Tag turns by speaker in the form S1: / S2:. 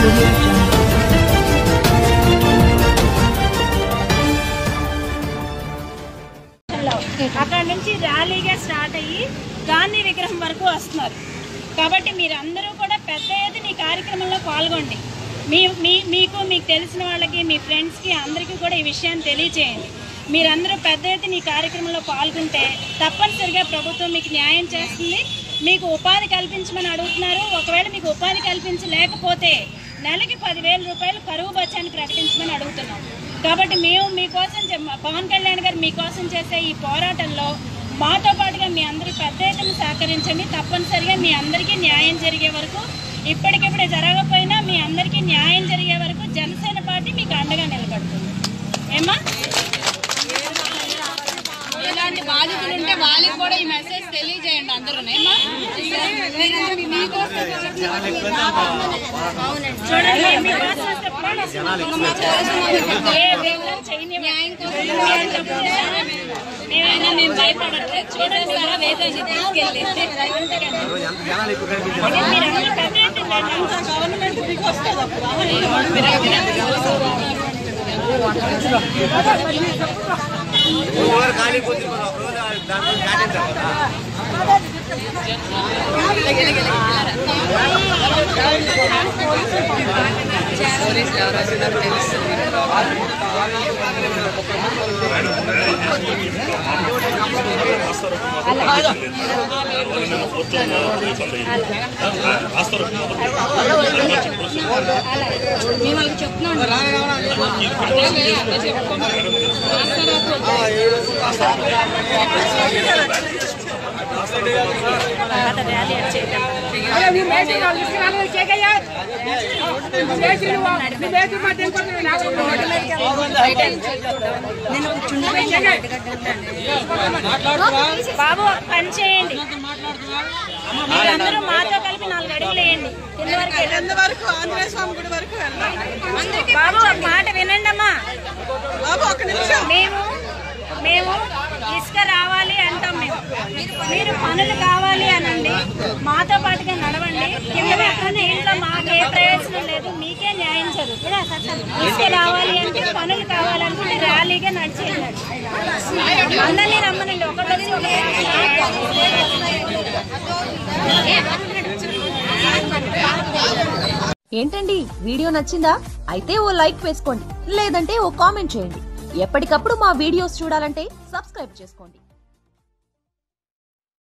S1: audio jungle.
S2: లో అక్కడ నుంచి ర్యాలీగా స్టార్ట్ అయ్యి గాంధీ విగ్రహం వరకు వస్తున్నారు కాబట్టి మీరు అందరూ కూడా పెద్ద ఎత్తున ఈ కార్యక్రమంలో పాల్గొండి మీ మీ మీకు మీకు తెలిసిన వాళ్ళకి మీ ఫ్రెండ్స్కి అందరికీ కూడా ఈ విషయాన్ని తెలియచేయండి మీరందరూ పెద్ద ఎత్తున ఈ కార్యక్రమంలో పాల్గొంటే తప్పనిసరిగా ప్రభుత్వం మీకు న్యాయం చేస్తుంది మీకు ఉపాధి కల్పించమని అడుగుతున్నారు ఒకవేళ మీకు ఉపాధి కల్పించలేకపోతే నెలకి పదివేల రూపాయలు కరువు బచ్చాన్ని ప్రకటించమని అడుగుతున్నాం కాబట్టి మేము మీకోసం చె- పవన్ కళ్యాణ్ గారు మీకోసం చేసే ఈ పోరాటంలో మాతో పాటుగా మీ అందరూ పెద్ద ఎత్తున సహకరించండి తప్పనిసరిగా మీ అందరికీ న్యాయం జరిగే వరకు ఇప్పటికిప్పుడే జరగకపోయినా మీ అందరికీ న్యాయం జరిగే వరకు జనసేన పార్టీ మీకు అండగా నిలబడుతుంది ఏమా
S3: ఇలాంటి బాధితులు ఉంటే వాళ్ళకి కూడా ఈ మెసేజ్ తెలియజేయండి అందరూ ఏమా
S2: చూడండి మీకోసం చెప్పండి. ఏ విధంగా చేయనివ్వండి. మేము తప్పు చేశామా? మేమైనా మేము భయపడట్లేదు చూడండి సార్ వేదాన్ని తీసుకెళ్ళి అంతేగాని. అదే మీరందరూ పెద్ద ఎత్తున రండి. గవర్నమెంట్ మీకు వస్తుంది అప్పుడు.
S4: ఓవర్ ఖాళీ పోతే మనం ఒక రోజు దాంట్లో దాటేద్దాం కదా
S3: మిమ్మల్ని చెప్తున్నాను
S2: తర్వాత ర్యాలీ అది చేద్దాం. బాబు ఒక పని చేయండి మీరందరూ మాతో కలిపి నాలుగు అడుగులు వేయండి కింద వరకు వెళ్ళండి.
S5: వరకు ఆంజనేయ స్వామి గుడి వరకు వెళ్ళాలి
S2: బాబు ఒక మాట వినండి అమ్మా
S5: బాబు ఒక నిమిషం
S2: మేము మేము ఇసుక రావాలి అంటాం మేము మీరు పనులు కావాలి అనండి మాతో పాటుగా నడవండి కింద ఎక్కడైనా ఇంట్లో మాకు ఏ ప్రయోజనం లేదు మీకే న్యాయం జరుగుతుంది ఇసుక రావాలి అంటే పనులు కావాలనుకుంటే ర్యాలీగా నడిచేయండి అందరినీ రమ్మనండి ఒకటి వచ్చి
S6: ఏంటండి వీడియో నచ్చిందా అయితే ఓ లైక్ వేసుకోండి లేదంటే ఓ కామెంట్ చేయండి ఎప్పటికప్పుడు మా వీడియోస్ చూడాలంటే సబ్స్క్రైబ్ చేసుకోండి